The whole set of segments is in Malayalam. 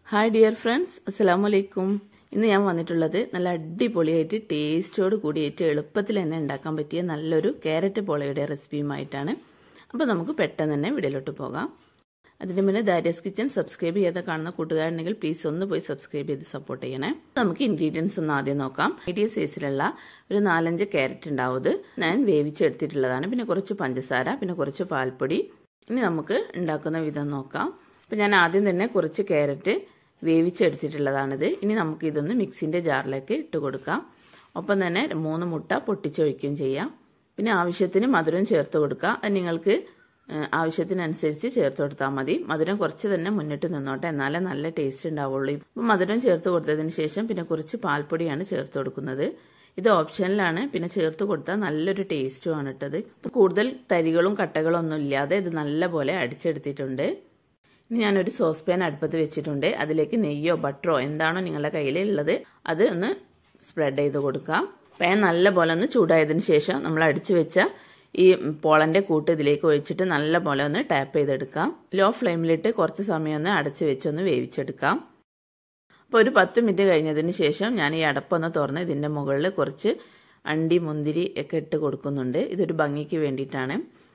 ഹായ് ഡിയർ ഫ്രണ്ട്സ് അസ്സാം വലൈക്കും ഇന്ന് ഞാൻ വന്നിട്ടുള്ളത് നല്ല അടിപൊളിയായിട്ട് ടേസ്റ്റോട് കൂടിയിട്ട് എളുപ്പത്തിൽ തന്നെ ഉണ്ടാക്കാൻ പറ്റിയ നല്ലൊരു ക്യാരറ്റ് പോളയുടെ റെസിപ്പിയുമായിട്ടാണ് അപ്പോൾ നമുക്ക് പെട്ടെന്ന് തന്നെ വീഡിയോയിലോട്ട് പോകാം അതിന് മുന്നേ ദാരിയസ് കിച്ചൻ സബ്സ്ക്രൈബ് ചെയ്യാതെ കാണുന്ന കൂട്ടുകാരുണ്ടെങ്കിൽ പ്ലീസ് ഒന്ന് പോയി സബ്സ്ക്രൈബ് ചെയ്ത് സപ്പോർട്ട് ചെയ്യണേ നമുക്ക് ഇൻഗ്രീഡിയൻസ് ഒന്ന് ആദ്യം നോക്കാം മീഡിയം സൈസിലുള്ള ഒരു നാലഞ്ച് ക്യാരറ്റ് ഉണ്ടാവും ഞാൻ വേവിച്ചെടുത്തിട്ടുള്ളതാണ് പിന്നെ കുറച്ച് പഞ്ചസാര പിന്നെ കുറച്ച് പാൽപ്പൊടി ഇനി നമുക്ക് ഉണ്ടാക്കുന്ന വിധം നോക്കാം അപ്പോൾ ഞാൻ ആദ്യം തന്നെ കുറച്ച് ക്യാരറ്റ് വേവിച്ചെടുത്തിട്ടുള്ളതാണിത് ഇനി നമുക്ക് ഇതൊന്ന് മിക്സിൻ്റെ ജാറിലേക്ക് ഇട്ട് കൊടുക്കാം ഒപ്പം തന്നെ മൂന്ന് മുട്ട പൊട്ടിച്ചൊഴിക്കുകയും ചെയ്യാം പിന്നെ ആവശ്യത്തിന് മധുരം ചേർത്ത് കൊടുക്കുക അത് നിങ്ങൾക്ക് ആവശ്യത്തിനനുസരിച്ച് ചേർത്ത് കൊടുത്താൽ മതി മധുരം കുറച്ച് തന്നെ മുന്നിട്ട് നിന്നോട്ടെ എന്നാലേ നല്ല ടേസ്റ്റ് ഉണ്ടാവുള്ളൂ ഇപ്പം മധുരം ചേർത്ത് കൊടുത്തതിന് ശേഷം പിന്നെ കുറച്ച് പാൽപ്പൊടിയാണ് ചേർത്ത് കൊടുക്കുന്നത് ഇത് ഓപ്ഷനിലാണ് പിന്നെ ചേർത്ത് കൊടുത്താൽ നല്ലൊരു ടേസ്റ്റുമാണ് ഇട്ടത് കൂടുതൽ തരികളും കട്ടകളും ഒന്നും ഇല്ലാതെ ഇത് നല്ലപോലെ അടിച്ചെടുത്തിട്ടുണ്ട് ഇനി ഞാനൊരു സോസ് പാൻ അടുപ്പത്ത് വെച്ചിട്ടുണ്ട് അതിലേക്ക് നെയ്യോ ബട്ടറോ എന്താണോ നിങ്ങളുടെ കയ്യിൽ ഉള്ളത് അത് ഒന്ന് സ്പ്രെഡ് ചെയ്ത് കൊടുക്കാം പാൻ നല്ല പോലെ ഒന്ന് ചൂടായതിനു ശേഷം നമ്മൾ അടിച്ചു വെച്ച ഈ പോളൻ്റെ കൂട്ട് ഇതിലേക്ക് ഒഴിച്ചിട്ട് നല്ല പോലെ ഒന്ന് ടാപ്പ് ചെയ്തെടുക്കാം ലോ ഫ്ലെയിമിലിട്ട് കുറച്ച് സമയം ഒന്ന് അടച്ചു വെച്ചൊന്ന് വേവിച്ചെടുക്കാം അപ്പോൾ ഒരു പത്ത് മിനിറ്റ് കഴിഞ്ഞതിന് ശേഷം ഞാൻ ഈ അടപ്പൊന്ന് തുറന്ന് ഇതിൻ്റെ മുകളിൽ കുറച്ച് അണ്ടി മുന്തിരി ഒക്കെ ഇട്ട് കൊടുക്കുന്നുണ്ട് ഇതൊരു ഭംഗിക്ക് വേണ്ടിയിട്ടാണ്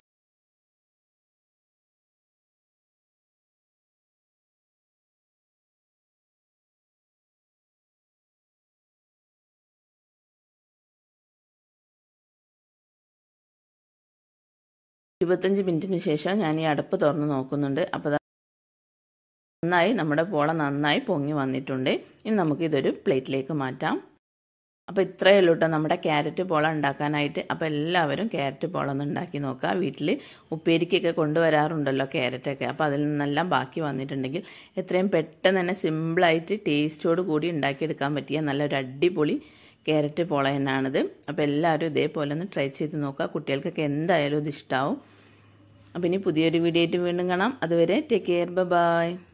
ഇരുപത്തഞ്ച് മിനിറ്റിന് ശേഷം ഞാൻ ഈ അടപ്പ് തുറന്ന് നോക്കുന്നുണ്ട് അപ്പോൾ നന്നായി നമ്മുടെ പോള നന്നായി പൊങ്ങി വന്നിട്ടുണ്ട് ഇനി നമുക്ക് ഇതൊരു പ്ലേറ്റിലേക്ക് മാറ്റാം അപ്പോൾ ഇത്രയേ ഉള്ളൂ കേട്ടോ നമ്മുടെ ക്യാരറ്റ് പോള ഉണ്ടാക്കാനായിട്ട് അപ്പോൾ എല്ലാവരും ക്യാരറ്റ് പോള ഒന്ന് ഉണ്ടാക്കി നോക്കുക വീട്ടിൽ ഉപ്പേരിക്കൊക്കെ കൊണ്ടുവരാറുണ്ടല്ലോ ക്യാരറ്റൊക്കെ അപ്പോൾ അതിൽ നിന്നെല്ലാം ബാക്കി വന്നിട്ടുണ്ടെങ്കിൽ എത്രയും പെട്ടെന്ന് തന്നെ സിമ്പിളായിട്ട് ടേസ്റ്റോട് കൂടി ഉണ്ടാക്കിയെടുക്കാൻ പറ്റിയ നല്ലൊരു അടിപൊളി ക്യാരറ്റ് പോള തന്നെയാണിത് അപ്പോൾ എല്ലാവരും ഇതേപോലെ ഒന്ന് ട്രൈ ചെയ്ത് നോക്കുക കുട്ടികൾക്കൊക്കെ എന്തായാലും ഇത് ഇഷ്ടമാവും അപ്പോൾ ഇനി പുതിയൊരു വീഡിയോ ആയിട്ട് വീണ്ടും കാണാം അതുവരെ ടേക്ക് കെയർ ബൈ